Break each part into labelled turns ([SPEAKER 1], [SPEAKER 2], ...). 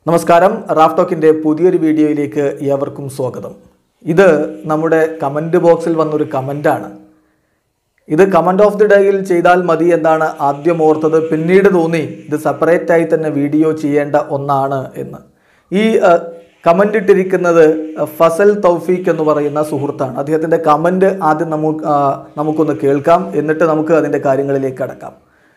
[SPEAKER 1] നമസ്കാരം റാഫ് ടോക്കിൻ്റെ പുതിയൊരു വീഡിയോയിലേക്ക് ഏവർക്കും സ്വാഗതം ഇത് നമ്മുടെ കമൻറ്റ് ബോക്സിൽ വന്നൊരു കമൻ്റാണ് ഇത് കമൻറ്റ് ഓഫ് ദി ഡേയിൽ ചെയ്താൽ മതി എന്നാണ് ആദ്യം ഓർത്തത് പിന്നീട് തോന്നി ഇത് സെപ്പറേറ്റ് ആയി തന്നെ വീഡിയോ ചെയ്യേണ്ട ഒന്നാണ് എന്ന് ഈ കമൻ്റ് ഇട്ടിരിക്കുന്നത് ഫസൽ തൗഫീഖ് എന്ന് പറയുന്ന സുഹൃത്താണ് അദ്ദേഹത്തിൻ്റെ കമൻറ്റ് ആദ്യം നമുക്ക് ആ, നമുക്കൊന്ന് കേൾക്കാം എന്നിട്ട് നമുക്ക് അതിൻ്റെ കാര്യങ്ങളിലേക്ക് കടക്കാം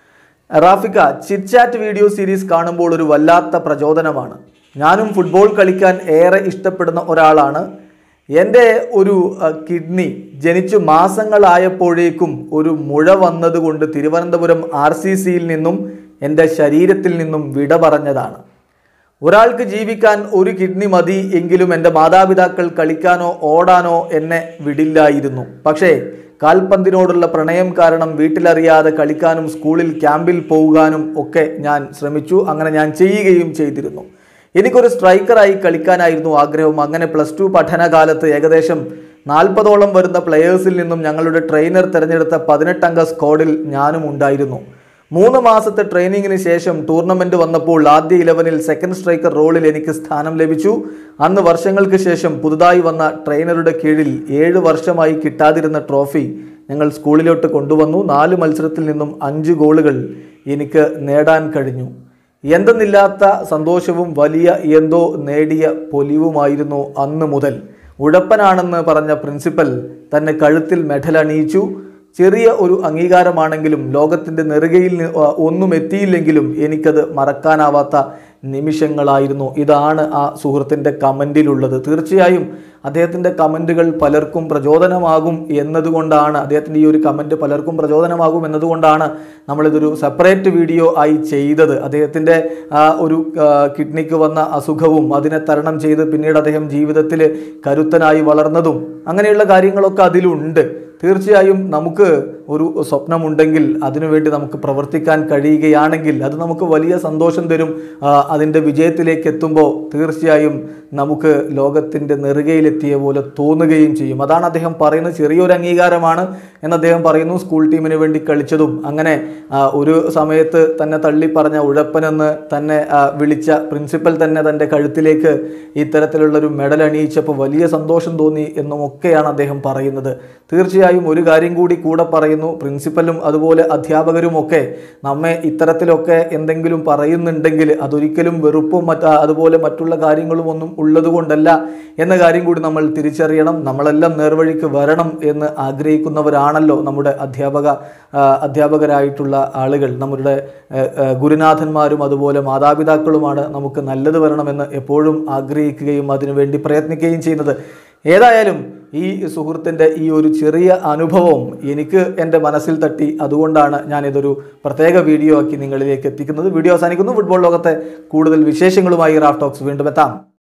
[SPEAKER 1] റാഫിക്ക ചിറ്റ്ചാറ്റ് വീഡിയോ സീരീസ് കാണുമ്പോൾ ഒരു വല്ലാത്ത പ്രചോദനമാണ് ഞാനും ഫുട്ബോൾ കളിക്കാൻ ഏറെ ഇഷ്ടപ്പെടുന്ന ഒരാളാണ് എൻ്റെ ഒരു അഹ്, കിഡ്നി ജനിച്ചു മാസങ്ങളായപ്പോഴേക്കും ഒരു മുഴ വന്നതുകൊണ്ട് തിരുവനന്തപുരം ആർ സി സിയിൽ നിന്നും എൻ്റെ ശരീരത്തിൽ നിന്നും വിട പറഞ്ഞതാണ് ഒരാൾക്ക് ജീവിക്കാൻ ഒരു കിഡ്നി മതി എങ്കിലും എൻ്റെ മാതാപിതാക്കൾ കളിക്കാനോ ഓടാനോ എന്നെ വിടില്ലായിരുന്നു പക്ഷേ കാൽപന്തിനോടുള്ള പ്രണയം കാരണം വീട്ടിലറിയാതെ കളിക്കാനും സ്കൂളിൽ ക്യാമ്പിൽ പോകാനും ഒക്കെ ഞാൻ ശ്രമിച്ചു അങ്ങനെ ഞാൻ ചെയ്യുകയും ചെയ്തിരുന്നു എനിക്കൊരു സ്ട്രൈക്കറായി കളിക്കാനായിരുന്നു ആഗ്രഹം അങ്ങനെ പ്ലസ് ടു പഠനകാലത്ത് ഏകദേശം നാൽപ്പതോളം വരുന്ന പ്ലെയേഴ്സിൽ നിന്നും ഞങ്ങളുടെ ട്രെയിനർ തിരഞ്ഞെടുത്ത പതിനെട്ടംഗ സ്ക്വാഡിൽ ഞാനും ഉണ്ടായിരുന്നു മൂന്ന് മാസത്തെ ട്രെയിനിങ്ങിന് ശേഷം ടൂർണമെന്റ് വന്നപ്പോൾ ആദ്യ ഇലവനിൽ സെക്കൻഡ് സ്ട്രൈക്കർ റോളിൽ എനിക്ക് സ്ഥാനം ലഭിച്ചു അന്ന് വർഷങ്ങൾക്ക് ശേഷം പുതുതായി വന്ന ട്രെയിനറുടെ കീഴിൽ ഏഴ് വർഷമായി കിട്ടാതിരുന്ന ട്രോഫി ഞങ്ങൾ സ്കൂളിലോട്ട് കൊണ്ടുവന്നു നാല് മത്സരത്തിൽ നിന്നും അഞ്ച് ഗോളുകൾ എനിക്ക് നേടാൻ കഴിഞ്ഞു എന്തെന്നില്ലാത്ത സന്തോഷവും വലിയ എന്തോ നേടിയ പൊലിവുമായിരുന്നു അന്ന് മുതൽ ഉഴപ്പനാണെന്ന് പറഞ്ഞ പ്രിൻസിപ്പൽ തന്നെ കഴുത്തിൽ മെഡൽ അണിയിച്ചു ചെറിയ ഒരു അംഗീകാരമാണെങ്കിലും ലോകത്തിൻ്റെ നെറുകയിൽ നി- ആ, ഒന്നും എത്തിയില്ലെങ്കിലും എനിക്കത് മറക്കാനാവാത്ത നിമിഷങ്ങളായിരുന്നു ഇതാണ് ആ സുഹൃത്തിൻ്റെ കമൻറ്റിലുള്ളത് തീർച്ചയായും അദ്ദേഹത്തിൻ്റെ കമൻറ്റുകൾ പലർക്കും പ്രചോദനമാകും എന്നതുകൊണ്ടാണ് അദ്ദേഹത്തിൻ്റെ ഈ ഒരു കമൻറ്റ് പലർക്കും പ്രചോദനമാകും എന്നതുകൊണ്ടാണ് നമ്മളിതൊരു സെപ്പറേറ്റ് വീഡിയോ ആയി ചെയ്തത് അദ്ദേഹത്തിൻ്റെ ആ ഒരു ആ, കിഡ്നിക്ക് വന്ന അസുഖവും അതിനെ തരണം ചെയ്ത് പിന്നീട് അദ്ദേഹം ജീവിതത്തിൽ കരുത്തനായി വളർന്നതും അങ്ങനെയുള്ള കാര്യങ്ങളൊക്കെ അതിലുണ്ട് തീർച്ചയായും നമുക്ക് ഒരു സ്വപ്നമുണ്ടെങ്കിൽ അതിനുവേണ്ടി നമുക്ക് പ്രവർത്തിക്കാൻ കഴിയുകയാണെങ്കിൽ അത് നമുക്ക് വലിയ സന്തോഷം തരും ആ, അതിൻ്റെ വിജയത്തിലേക്ക് എത്തുമ്പോൾ തീർച്ചയായും നമുക്ക് ലോകത്തിൻ്റെ നെറുകയിലെത്തിയ പോലെ തോന്നുകയും ചെയ്യും അതാണ് അദ്ദേഹം പറയുന്നത് ചെറിയൊരു അംഗീകാരമാണ് എന്ന് അദ്ദേഹം പറയുന്നു സ്കൂൾ ടീമിന് വേണ്ടി കളിച്ചതും അങ്ങനെ ആ, ഒരു സമയത്ത് തന്നെ തള്ളി പറഞ്ഞ ഉഴപ്പനെന്ന് തന്നെ ആ, വിളിച്ച പ്രിൻസിപ്പൽ തന്നെ തൻ്റെ കഴുത്തിലേക്ക് ഇത്തരത്തിലുള്ളൊരു മെഡൽ അണിയിച്ചപ്പോൾ വലിയ സന്തോഷം തോന്നി എന്നുമൊക്കെയാണ് അദ്ദേഹം പറയുന്നത് തീർച്ചയായും ഒരു കാര്യം കൂടി കൂടെ പറയുന്നു പ്രിൻസിപ്പലും അതുപോലെ അധ്യാപകരും ഒക്കെ നമ്മെ ഇത്തരത്തിലൊക്കെ എന്തെങ്കിലും പറയുന്നുണ്ടെങ്കിൽ അതൊരിക്കലും വെറുപ്പും മറ്റ് അതുപോലെ മറ്റുള്ള കാര്യങ്ങളും ഒന്നും ഉള്ളതുകൊണ്ടല്ല എന്ന കാര്യം കൂടി നമ്മൾ തിരിച്ചറിയണം നമ്മളെല്ലാം നേർവഴിക്ക് വരണം എന്ന് ആഗ്രഹിക്കുന്നവരാണല്ലോ നമ്മുടെ അധ്യാപക ആ, അധ്യാപകരായിട്ടുള്ള ആളുകൾ നമ്മുടെ ആ, ആ, ഗുരുനാഥന്മാരും അതുപോലെ മാതാപിതാക്കളുമാണ് നമുക്ക് നല്ലത് വരണമെന്ന് എപ്പോഴും ആഗ്രഹിക്കുകയും അതിനുവേണ്ടി പ്രയത്നിക്കുകയും ചെയ്യുന്നത് ഏതായാലും ഈ സുഹൃത്തിൻ്റെ ഈ ഒരു ചെറിയ അനുഭവം എനിക്ക് എൻ്റെ മനസ്സിൽ തട്ടി അതുകൊണ്ടാണ് ഞാൻ ഇതൊരു പ്രത്യേക വീഡിയോ ആക്കി നിങ്ങളിലേക്ക് എത്തിക്കുന്നത് വീഡിയോ അവസാനിക്കുന്നു ഫുട്ബോൾ ലോകത്തെ കൂടുതൽ വിശേഷങ്ങളുമായി റാഫ് ടോക്സ് വീണ്ടും എത്താം